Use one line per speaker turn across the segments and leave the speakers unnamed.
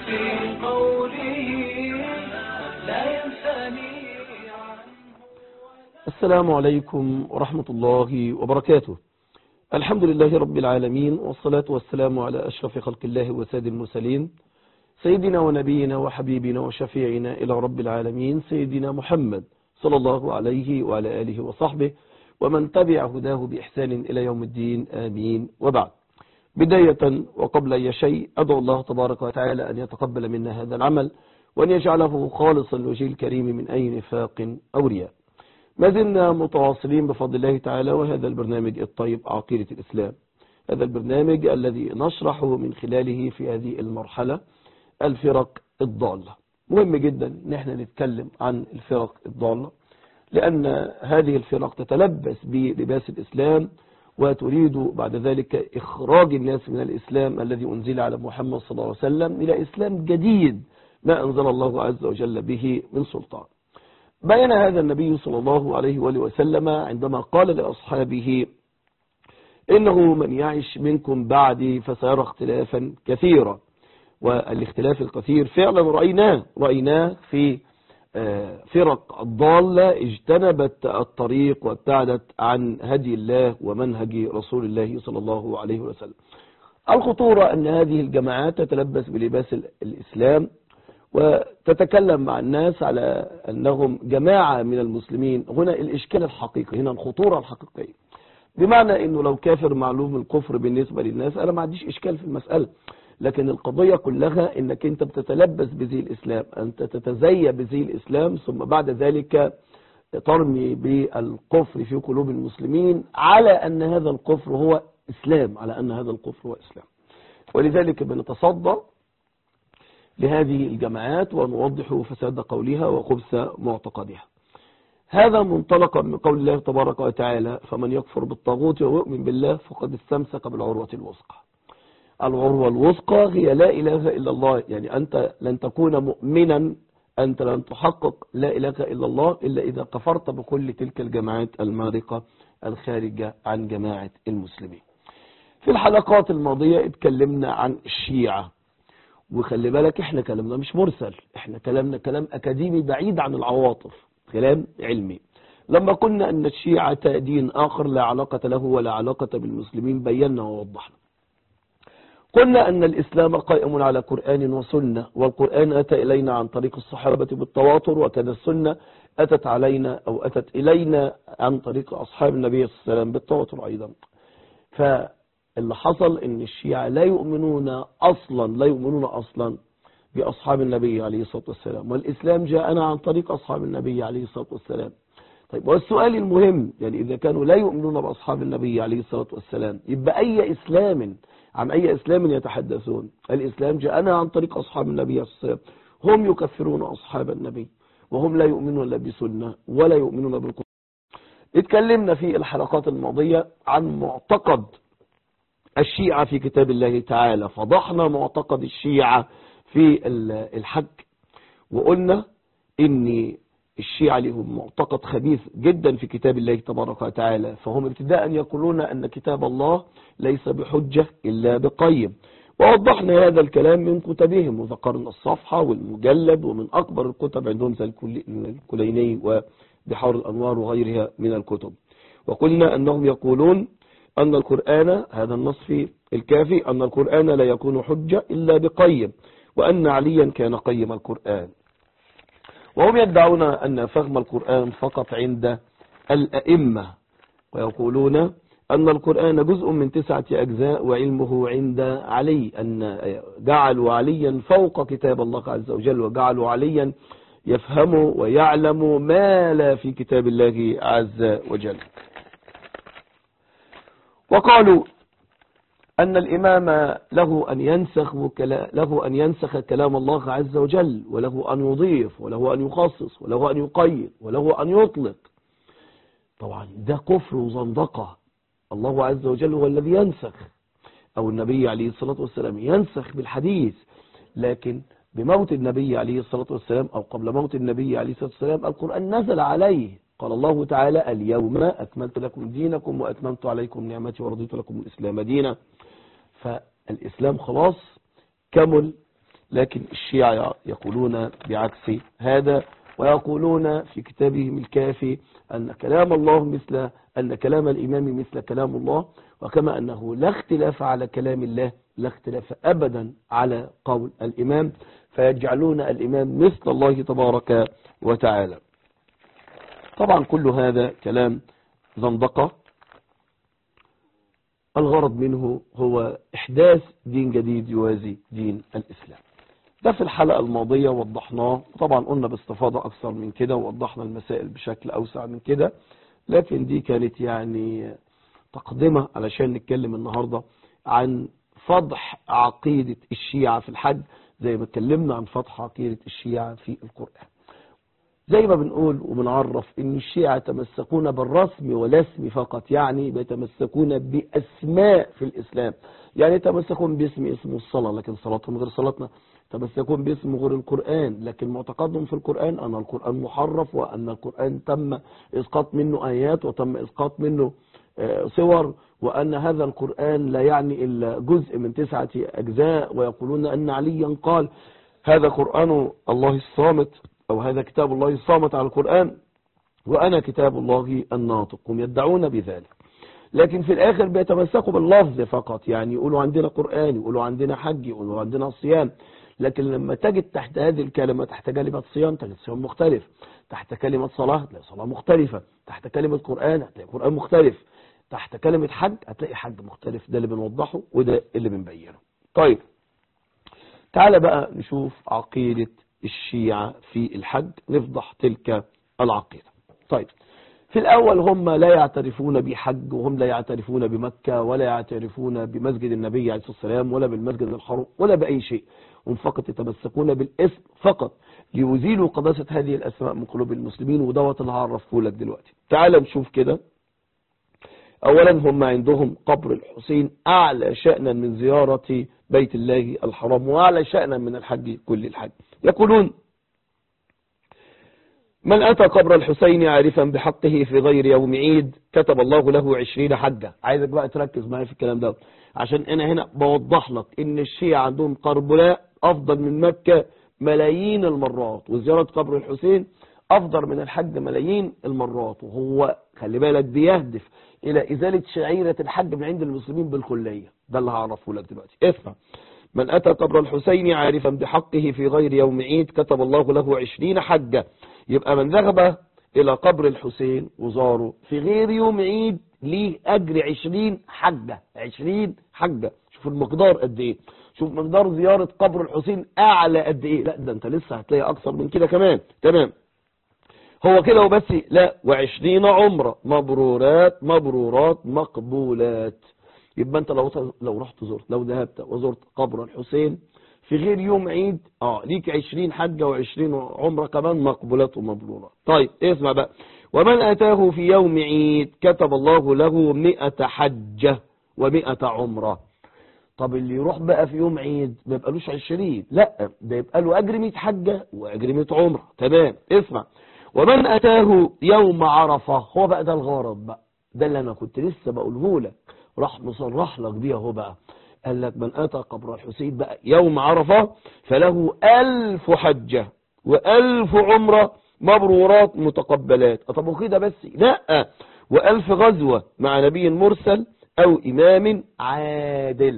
في قوله لا ينساني
السلام عليكم ورحمة الله وبركاته الحمد لله رب العالمين والصلاة والسلام على أشرف خلق الله وساد المرسلين سيدنا ونبينا وحبيبنا وشفيعنا إلى رب العالمين سيدنا محمد صلى الله عليه وعلى آله وصحبه ومن تبع هداه بإحسان إلى يوم الدين آمين وبعد بداية وقبل أي شيء أدعو الله تبارك وتعالى أن يتقبل منا هذا العمل وأن يجعله خالصا لوجه الكريم من أي نفاق أو رياء ما زلنا متواصلين بفضل الله تعالى وهذا البرنامج الطيب عقيدة الإسلام هذا البرنامج الذي نشرح من خلاله في هذه المرحلة الفرق الضالة مهم جدا ان احنا نتكلم عن الفرق الضالة لأن هذه الفرق تتلبس بلباس الإسلام وتريد بعد ذلك إخراج الناس من الإسلام الذي أنزل على محمد صلى الله عليه وسلم إلى إسلام جديد ما أنزل الله عز وجل به من سلطان بين هذا النبي صلى الله عليه وآله وسلم عندما قال لأصحابه إنه من يعش منكم بعدي فسيرى اختلافا كثيرا والاختلاف الكثير فعلا رأيناه رأيناه في فرق الضالة اجتنبت الطريق وابتعدت عن هدي الله ومنهج رسول الله صلى الله عليه وسلم الخطورة أن هذه الجماعات تتلبس بلباس الإسلام وتتكلم مع الناس على أنهم جماعة من المسلمين هنا الإشكال الحقيقي هنا الخطورة الحقيقية بمعنى أنه لو كافر معلوم الكفر بالنسبة للناس أنا ما عنديش إشكال في المسألة لكن القضية كلها انك انت بتتلبس بزي الاسلام انت تتزي بزي الاسلام ثم بعد ذلك ترمي بالكفر في قلوب المسلمين على ان هذا الكفر هو اسلام على ان هذا الكفر هو اسلام ولذلك بنتصدى لهذه الجماعات ونوضح فساد قولها وخبث معتقدها هذا منطلقا من قول الله تبارك وتعالى فمن يكفر بالطاغوت ويؤمن بالله فقد استمسك بالعروة الوثقى العروة الوثقى هي لا إله إلا الله يعني أنت لن تكون مؤمنا أنت لن تحقق لا إله إلا الله إلا إذا كفرت بكل تلك الجماعات المارقة الخارجة عن جماعة المسلمين في الحلقات الماضية اتكلمنا عن الشيعة وخلي بالك احنا كلامنا مش مرسل احنا كلامنا كلام أكاديمي بعيد عن العواطف كلام علمي لما قلنا أن الشيعة دين آخر لا علاقة له ولا علاقة بالمسلمين بينا ووضحنا قلنا أن الإسلام قائم على قرآن وسنة والقرآن أتى إلينا عن طريق الصحابة بالتواتر وكذا السنة أتت علينا أو أتت إلينا عن طريق أصحاب النبي صلى الله عليه وسلم بالتواتر أيضا فاللي حصل أن الشيعة لا يؤمنون أصلا لا يؤمنون أصلا بأصحاب النبي عليه الصلاة والسلام والإسلام جاءنا عن طريق أصحاب النبي عليه الصلاة والسلام طيب والسؤال المهم يعني إذا كانوا لا يؤمنون بأصحاب النبي عليه الصلاة والسلام يبقى أي إسلام عن أي إسلام يتحدثون الإسلام جاءنا عن طريق أصحاب النبي عليه الصلاة والسلام هم يكفرون أصحاب النبي وهم لا يؤمنون لا بسنة ولا يؤمنون بالقرآن اتكلمنا في الحلقات الماضية عن معتقد الشيعة في كتاب الله تعالى فضحنا معتقد الشيعة في الحج وقلنا ان الشيعة لهم معتقد خبيث جدا في كتاب الله تبارك وتعالى فهم ابتداء يقولون أن كتاب الله ليس بحجة إلا بقيم ووضحنا هذا الكلام من كتبهم وذكرنا الصفحة والمجلد ومن أكبر الكتب عندهم زي الكليني وبحار الأنوار وغيرها من الكتب وقلنا أنهم يقولون أن القرآن هذا النص في الكافي أن القرآن لا يكون حجة إلا بقيم وأن عليا كان قيم القرآن وهم يدعون أن فهم القرآن فقط عند الأئمة ويقولون أن القرآن جزء من تسعة أجزاء وعلمه عند علي أن جعلوا عليا فوق كتاب الله عز وجل وجعلوا عليا يفهم ويعلم ما لا في كتاب الله عز وجل وقالوا أن الإمام له أن ينسخ له أن ينسخ كلام الله عز وجل وله أن يضيف وله أن يخصص وله أن يقيد وله أن يطلق طبعا ده كفر وزندقة الله عز وجل هو الذي ينسخ أو النبي عليه الصلاة والسلام ينسخ بالحديث لكن بموت النبي عليه الصلاة والسلام أو قبل موت النبي عليه الصلاة والسلام القرآن نزل عليه قال الله تعالى اليوم أكملت لكم دينكم وأتممت عليكم نعمتي ورضيت لكم الإسلام دينا فالإسلام خلاص كمل لكن الشيعة يقولون بعكس هذا ويقولون في كتابهم الكافي أن كلام الله مثل أن كلام الإمام مثل كلام الله وكما أنه لا اختلاف على كلام الله لا اختلاف أبدا على قول الإمام فيجعلون الإمام مثل الله تبارك وتعالى طبعا كل هذا كلام زندقة الغرض منه هو إحداث دين جديد يوازي دين الإسلام ده في الحلقة الماضية وضحناه طبعا قلنا باستفاضة أكثر من كده ووضحنا المسائل بشكل أوسع من كده لكن دي كانت يعني تقدمة علشان نتكلم النهاردة عن فضح عقيدة الشيعة في الحج زي ما اتكلمنا عن فضح عقيدة الشيعة في القرآن زي ما بنقول وبنعرف ان الشيعة يتمسكون بالرسم والاسم فقط يعني بيتمسكون باسماء في الاسلام يعني يتمسكون باسم اسم الصلاة لكن صلاتهم غير صلاتنا يتمسكون باسم غير القرآن لكن معتقدهم في القرآن ان القرآن محرف وان القرآن تم اسقاط منه ايات وتم اسقاط منه صور وأن هذا القرآن لا يعني إلا جزء من تسعة أجزاء ويقولون أن عليا قال هذا قرآن الله الصامت أو هذا كتاب الله الصامت على القرآن وأنا كتاب الله الناطق هم يدعون بذلك لكن في الآخر بيتمسكوا باللفظ فقط يعني يقولوا عندنا قرآن يقولوا عندنا حج يقولوا عندنا صيام لكن لما تجد تحت هذه الكلمة تحت كلمة صيام تجد صيام مختلف تحت كلمة صلاة هتلاقي صلاة مختلفة تحت كلمة قرآن هتلاقي قرآن مختلف تحت كلمة حج هتلاقي حج مختلف ده اللي بنوضحه وده اللي بنبينه طيب تعال بقى نشوف عقيدة الشيعة في الحج نفضح تلك العقيدة طيب في الأول هم لا يعترفون بحج وهم لا يعترفون بمكة ولا يعترفون بمسجد النبي عليه الصلاة والسلام ولا بالمسجد الحرام ولا بأي شيء هم فقط يتمسكون بالاسم فقط ليزيلوا قداسة هذه الأسماء من قلوب المسلمين ودوت اللي هعرفه لك دلوقتي تعال نشوف كده اولا هم عندهم قبر الحسين اعلى شأنا من زيارة بيت الله الحرام واعلى شأنا من الحج كل الحج يقولون من اتى قبر الحسين عارفا بحقه في غير يوم عيد كتب الله له عشرين حجة عايزك بقى تركز معايا في الكلام ده عشان انا هنا بوضح لك ان الشيعة عندهم قربلاء افضل من مكة ملايين المرات وزيارة قبر الحسين افضل من الحج ملايين المرات وهو خلي بالك بيهدف الى ازالة شعيرة الحج من عند المسلمين بالكلية ده اللي هعرفه لك دلوقتي اسمع من اتى قبر الحسين عارفا بحقه في غير يوم عيد كتب الله له عشرين حجة يبقى من ذهب الى قبر الحسين وزاره في غير يوم عيد ليه اجر عشرين حجة عشرين حجة شوف المقدار قد ايه شوف مقدار زيارة قبر الحسين اعلى قد ايه لا ده انت لسه هتلاقي اكثر من كده كمان تمام هو كده وبس لا وعشرين عمرة مبرورات مبرورات مقبولات يبقى انت لو لو رحت زرت لو ذهبت وزرت قبر الحسين في غير يوم عيد اه ليك عشرين حجة وعشرين عمرة كمان مقبولات ومبرورات طيب اسمع بقى ومن اتاه في يوم عيد كتب الله له مئة حجة ومئة عمرة طب اللي يروح بقى في يوم عيد ما يبقالوش عشرين لا ده يبقى له اجر 100 حجة واجر 100 عمرة تمام اسمع ومن أتاه يوم عرفة هو بقى ده الغرض بقى ده اللي أنا كنت لسه بقوله لك راح مصرح لك بيه هو بقى قال لك من أتى قبر الحسين بقى يوم عرفة فله ألف حجة وألف عمرة مبرورات متقبلات طب وكده بس لا وألف غزوة مع نبي مرسل أو إمام عادل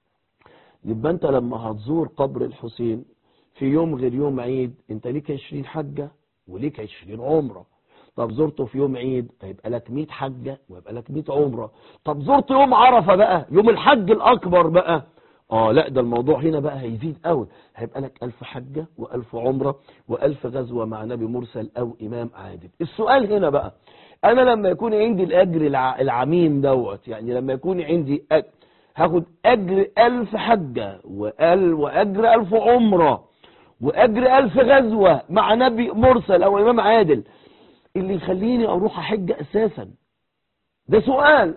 يبقى أنت لما هتزور قبر الحسين في يوم غير يوم عيد أنت ليك 20 حجة وليك 20 عمرة طب زرته في يوم عيد هيبقى لك 100 حجة ويبقى لك 100 عمرة طب زرت يوم عرفة بقى يوم الحج الأكبر بقى اه لا ده الموضوع هنا بقى هيزيد قوي هيبقى لك ألف حجة وألف عمرة وألف غزوة مع نبي مرسل أو إمام عادل السؤال هنا بقى أنا لما يكون عندي الأجر الع... العميم دوت يعني لما يكون عندي أجر هاخد أجر ألف حجة وأل... وأجر ألف عمرة وأجر ألف غزوة مع نبي مرسل أو إمام عادل اللي يخليني أروح أحج أساسا ده سؤال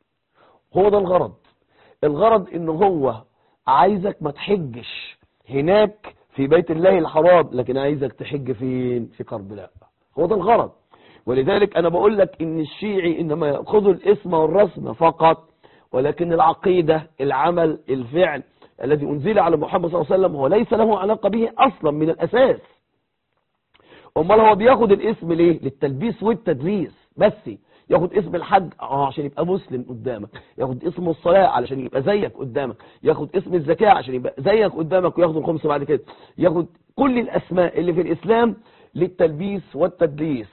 هو ده الغرض الغرض إن هو عايزك ما تحجش هناك في بيت الله الحرام لكن عايزك تحج فين في كربلاء هو ده الغرض ولذلك أنا بقول لك إن الشيعي إنما يأخذوا الاسم والرسم فقط ولكن العقيدة العمل الفعل الذي أنزل على محمد صلى الله عليه وسلم هو ليس له علاقة به أصلا من الأساس امال هو بياخد الاسم ليه للتلبيس والتدليس بس ياخد اسم الحج اه عشان يبقى مسلم قدامك ياخد اسم الصلاة علشان يبقى زيك قدامك ياخد اسم الزكاة عشان يبقى زيك قدامك وياخد الخمس بعد كده ياخد كل الاسماء اللي في الاسلام للتلبيس والتدليس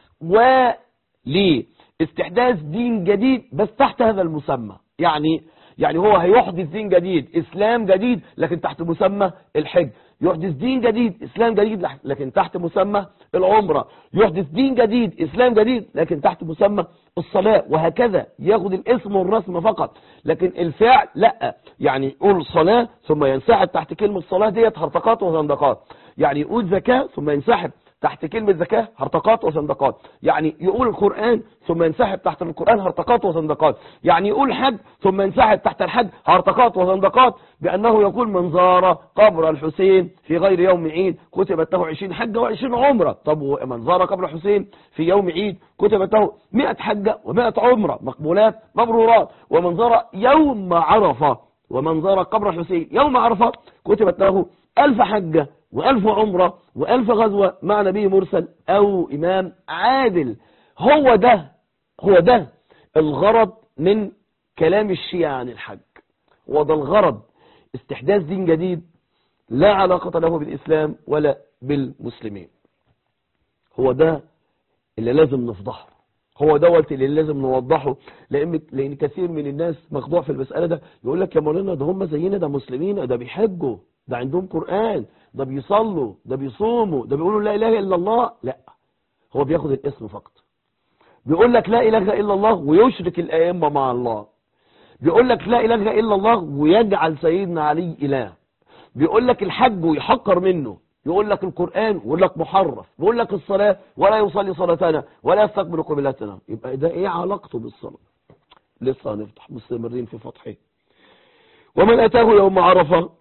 ولاستحداث دين جديد بس تحت هذا المسمى يعني يعني هو هيحدث دين جديد اسلام جديد لكن تحت مسمى الحج يحدث دين جديد اسلام جديد لكن تحت مسمى العمرة يحدث دين جديد اسلام جديد لكن تحت مسمى الصلاة وهكذا ياخد الاسم والرسم فقط لكن الفعل لا يعني يقول صلاة ثم ينسحب تحت كلمة صلاة ديت هرطقات وزندقات يعني يقول زكاة ثم ينسحب تحت كلمة زكاة هرطقات وزندقات يعني يقول القرآن ثم ينسحب تحت القرآن هرطقات وزندقات يعني يقول حج ثم ينسحب تحت الحج هرطقات وزندقات بأنه يقول من زار قبر الحسين في غير يوم عيد كتبت له 20 حجة و20 عمرة طب من زار قبر الحسين في يوم عيد كتبت له 100 حجة و100 عمرة مقبولات مبرورات ومن زار يوم عرفة ومن زار قبر الحسين يوم عرفة كتبت له ألف حجة وألف عمرة وألف غزوة مع نبي مرسل أو إمام عادل هو ده هو ده الغرض من كلام الشيعة عن الحج هو ده الغرض استحداث دين جديد لا علاقة له بالإسلام ولا بالمسلمين هو ده اللي لازم نفضحه هو دوت اللي لازم نوضحه لان لان كثير من الناس مخدوع في المساله ده يقول لك يا مولانا ده هم زينا ده مسلمين ده بيحجوا ده عندهم قران ده بيصلوا ده بيصوموا ده بيقولوا لا اله الا الله لا هو بياخد الاسم فقط بيقول لك لا اله الا الله ويشرك الائمه مع الله بيقول لك لا اله الا الله ويجعل سيدنا علي اله بيقول لك الحج ويحقر منه يقول لك القرآن ويقول لك محرف يقول لك الصلاة ولا يصلي صلاتنا ولا يستقبل قبلتنا يبقى ده ايه علاقته بالصلاة لسه هنفتح مستمرين في فتحه ومن أتاه يوم عرفة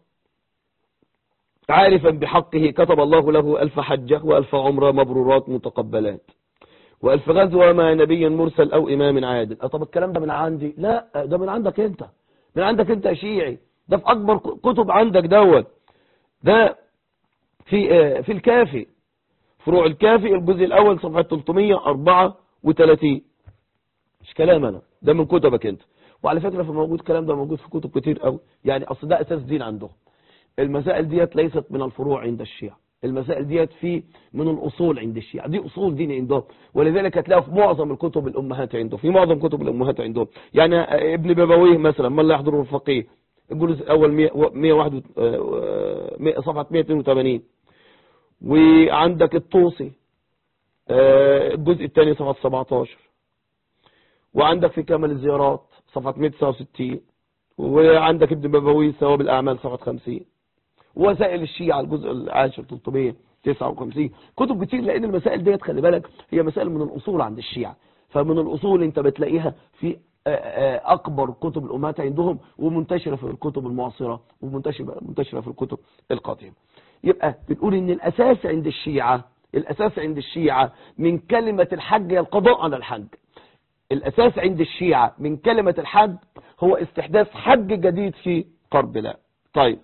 عارفا بحقه كتب الله له ألف حجة وألف عمرة مبرورات متقبلات وألف غزوة مع نبي مرسل أو إمام عادل طب الكلام ده من عندي لا ده من عندك أنت من عندك أنت شيعي ده في أكبر كتب عندك دوت ده في في الكافي فروع الكافي الجزء الأول صفحة 334 مش كلام أنا ده من كتبك أنت وعلى فكرة في موجود كلام ده موجود في كتب كتير قوي يعني أصل ده أساس دين عندهم المسائل ديت ليست من الفروع عند الشيعة المسائل ديت في من الأصول عند الشيعة دي أصول دين عندهم ولذلك هتلاقوا في معظم الكتب الأمهات عندهم في معظم كتب الأمهات عندهم يعني ابن بابويه مثلا من لا يحضره الفقيه الجزء الأول 101 صفحة 182 وعندك الطوسي الجزء الثاني صفحة 17 وعندك في كامل الزيارات صفحة 169 وعندك ابن بابوي ثواب الأعمال صفحة 50 وسائل الشيعة الجزء العاشر 359 كتب كتير لأن المسائل ديت خلي بالك هي مسائل من الأصول عند الشيعة فمن الأصول انت بتلاقيها في أكبر كتب الأمهات عندهم ومنتشرة في الكتب المعاصرة ومنتشرة منتشرة في الكتب القديمة يبقى بنقول ان الأساس عند الشيعة الأساس عند الشيعة من كلمة الحج هي القضاء على الحج الأساس عند الشيعة من كلمة الحج هو استحداث حج جديد في قربلاء طيب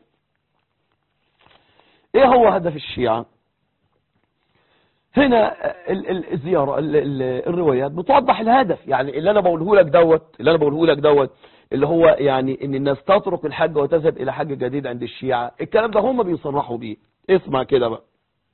ايه هو هدف الشيعة هنا الزيارة الروايات بتوضح الهدف يعني اللي انا بقوله لك دوت اللي انا بقوله لك دوت اللي هو يعني ان الناس تترك الحج وتذهب الى حج جديد عند الشيعة الكلام ده هم بيصرحوا بيه اسمع كده بقى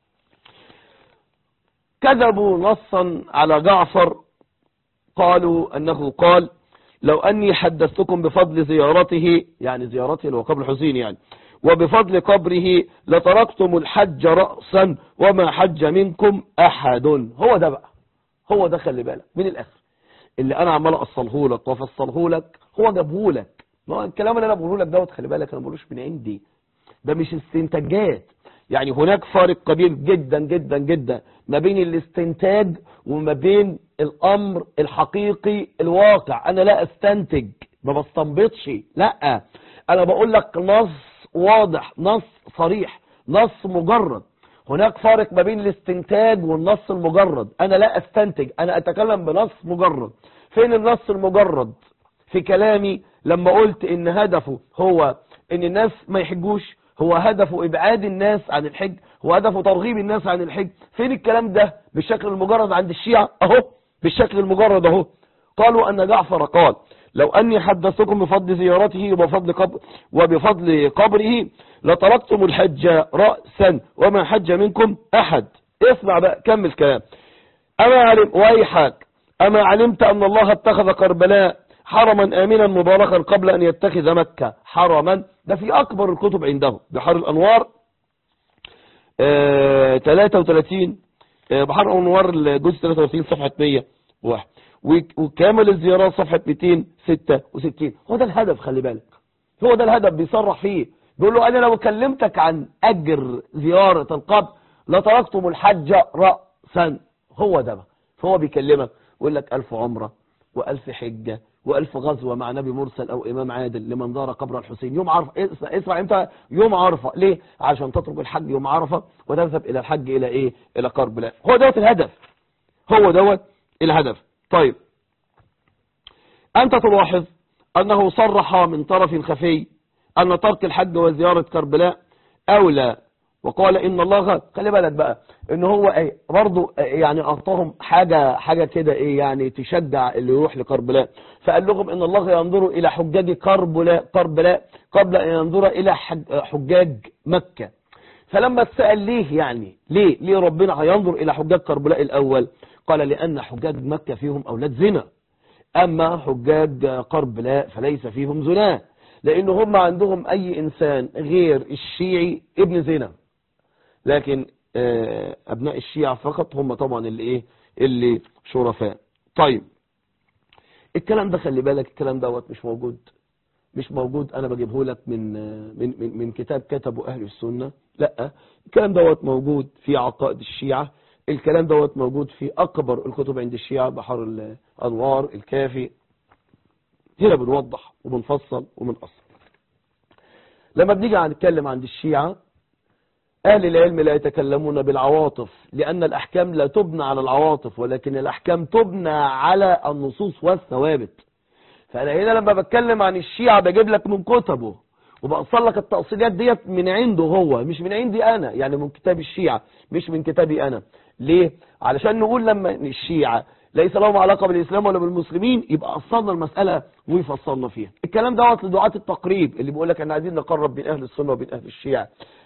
كذبوا نصا على جعفر قالوا انه قال لو اني حدثتكم بفضل زيارته يعني زيارته اللي هو قبر الحسين يعني وبفضل قبره لتركتم الحج رأسا وما حج منكم أحد هو ده بقى هو ده خلي بالك من الآخر اللي أنا عمال أصله لك وأفصله لك هو جابه لك الكلام اللي أنا بقوله لك دوت خلي بالك أنا بقولوش من عندي ده مش استنتاجات يعني هناك فارق كبير جدا جدا جدا ما بين الاستنتاج وما بين الأمر الحقيقي الواقع أنا لا استنتج ما بستنبطش لا أنا بقول لك نص واضح نص صريح نص مجرد هناك فارق ما بين الاستنتاج والنص المجرد انا لا استنتج انا اتكلم بنص مجرد فين النص المجرد في كلامي لما قلت ان هدفه هو ان الناس ما يحجوش هو هدفه ابعاد الناس عن الحج هو هدفه ترغيب الناس عن الحج فين الكلام ده بالشكل المجرد عند الشيعة اهو بالشكل المجرد اهو قالوا ان جعفر قال لو اني حدثتكم بفضل زيارته وبفضل قبر وبفضل قبره لتركتم الحج رأسا وما حج منكم احد اسمع بقى كمل كلام اما علم ويحك اما علمت ان الله اتخذ كربلاء حرما امنا مباركا قبل ان يتخذ مكة حرما ده في اكبر الكتب عنده بحر الانوار آه 33 آه بحر الانوار الجزء 33 صفحة 101 وكامل الزيارات صفحة 266 هو ده الهدف خلي بالك هو ده الهدف بيصرح فيه بيقول له انا لو كلمتك عن اجر زيارة القبر لتركتم الحج رأسا هو ده بقى فهو بيكلمك يقول لك ألف عمرة وألف حجة وألف غزوة مع نبي مرسل أو إمام عادل لمن زار قبر الحسين يوم عرفة اسمع, اسمع امتى يوم عرفة ليه عشان تترك الحج يوم عرفة وتذهب إلى الحج إلى إيه إلى كربلاء هو دوت الهدف هو دوت الهدف طيب أنت تلاحظ أنه صرح من طرف خفي أن ترك الحج وزيارة كربلاء أولى وقال إن الله خلي بالك بقى إن هو إيه برضه يعني أعطاهم حاجة حاجة كده إيه يعني تشجع اللي يروح لكربلاء فقال لهم إن الله ينظر إلى حجاج كربلاء كربلاء قبل أن ينظر إلى حجاج مكة فلما اتسأل ليه يعني ليه ليه ربنا هينظر إلى حجاج كربلاء الأول قال لأن حجاج مكة فيهم أولاد زنا أما حجاج كربلاء فليس فيهم زنا لأن هم عندهم أي إنسان غير الشيعي ابن زنا لكن أبناء الشيعة فقط هم طبعا اللي إيه اللي شرفاء طيب الكلام ده خلي بالك الكلام دوت مش موجود مش موجود انا بجيبه لك من من من, من كتاب كتبه اهل السنه لا الكلام دوت موجود في عقائد الشيعه الكلام دوت موجود في اكبر الكتب عند الشيعه بحر الانوار الكافي هنا بنوضح وبنفصل وبنقصر لما بنيجي نتكلم عند الشيعه أهل العلم لا يتكلمون بالعواطف لأن الأحكام لا تبنى على العواطف ولكن الأحكام تبنى على النصوص والثوابت فأنا هنا لما بتكلم عن الشيعة بجيب لك من كتبه وبأصل لك التأصيلات ديت من عنده هو مش من عندي أنا يعني من كتاب الشيعة مش من كتابي أنا ليه؟ علشان نقول لما الشيعة ليس لهم علاقة بالإسلام ولا بالمسلمين يبقى أصلنا المسألة ويفصلنا فيها الكلام دوت لدعاة التقريب اللي بيقول لك احنا عايزين نقرب بين أهل السنة وبين أهل الشيعة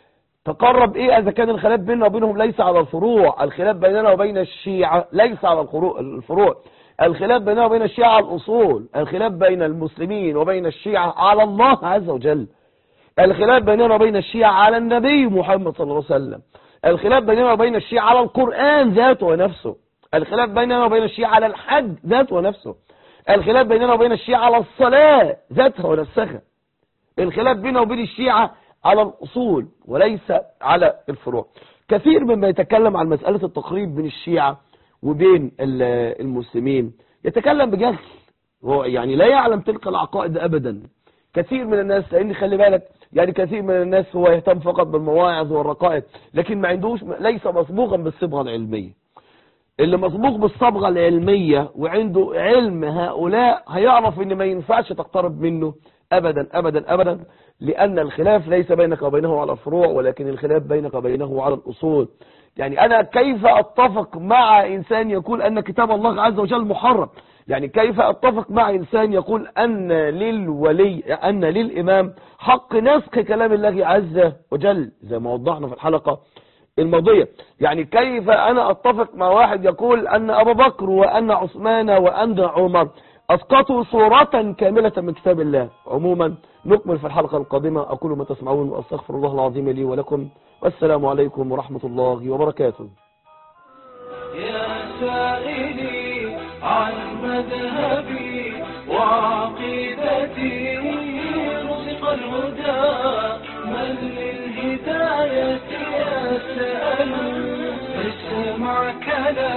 تقرب ايه اذا كان الخلاف بيننا وبينهم ليس على الفروع الخلاف بيننا وبين الشيعة ليس على الفروع الخلاف بيننا وبين الشيعة على الاصول الخلاف بين المسلمين وبين الشيعة على الله عز وجل الخلاف بيننا وبين الشيعة على النبي محمد صلى الله عليه وسلم الخلاف بيننا وبين الشيعة على القرآن ذاته ونفسه الخلاف بيننا وبين الشيعة على الحج ذاته ونفسه الخلاف بيننا وبين الشيعة على الصلاة ذاتها ونفسها الخلاف بيننا وبين الشيعة على الأصول وليس على الفروع كثير مما يتكلم عن مسألة التقريب بين الشيعة وبين المسلمين يتكلم بجهل هو يعني لا يعلم تلك العقائد أبدا كثير من الناس لأن خلي بالك يعني كثير من الناس هو يهتم فقط بالمواعظ والرقائق لكن ما عندوش ليس مصبوغا بالصبغة العلمية اللي مصبوغ بالصبغة العلمية وعنده علم هؤلاء هيعرف ان ما ينفعش تقترب منه ابدا ابدا ابدا لان الخلاف ليس بينك وبينه على الفروع ولكن الخلاف بينك وبينه على الاصول يعني انا كيف اتفق مع انسان يقول ان كتاب الله عز وجل محرم يعني كيف اتفق مع انسان يقول ان للولي ان للامام حق نسخ كلام الله عز وجل زي ما وضحنا في الحلقة الماضية يعني كيف انا اتفق مع واحد يقول ان ابو بكر وان عثمان وان عمر اسقطوا صورة كاملة من كتاب الله عموما نكمل في الحلقة القادمة اقول ما تسمعون واستغفر الله العظيم لي ولكم والسلام عليكم ورحمة الله وبركاته
يا سائلي عن مذهبي وعقيدتي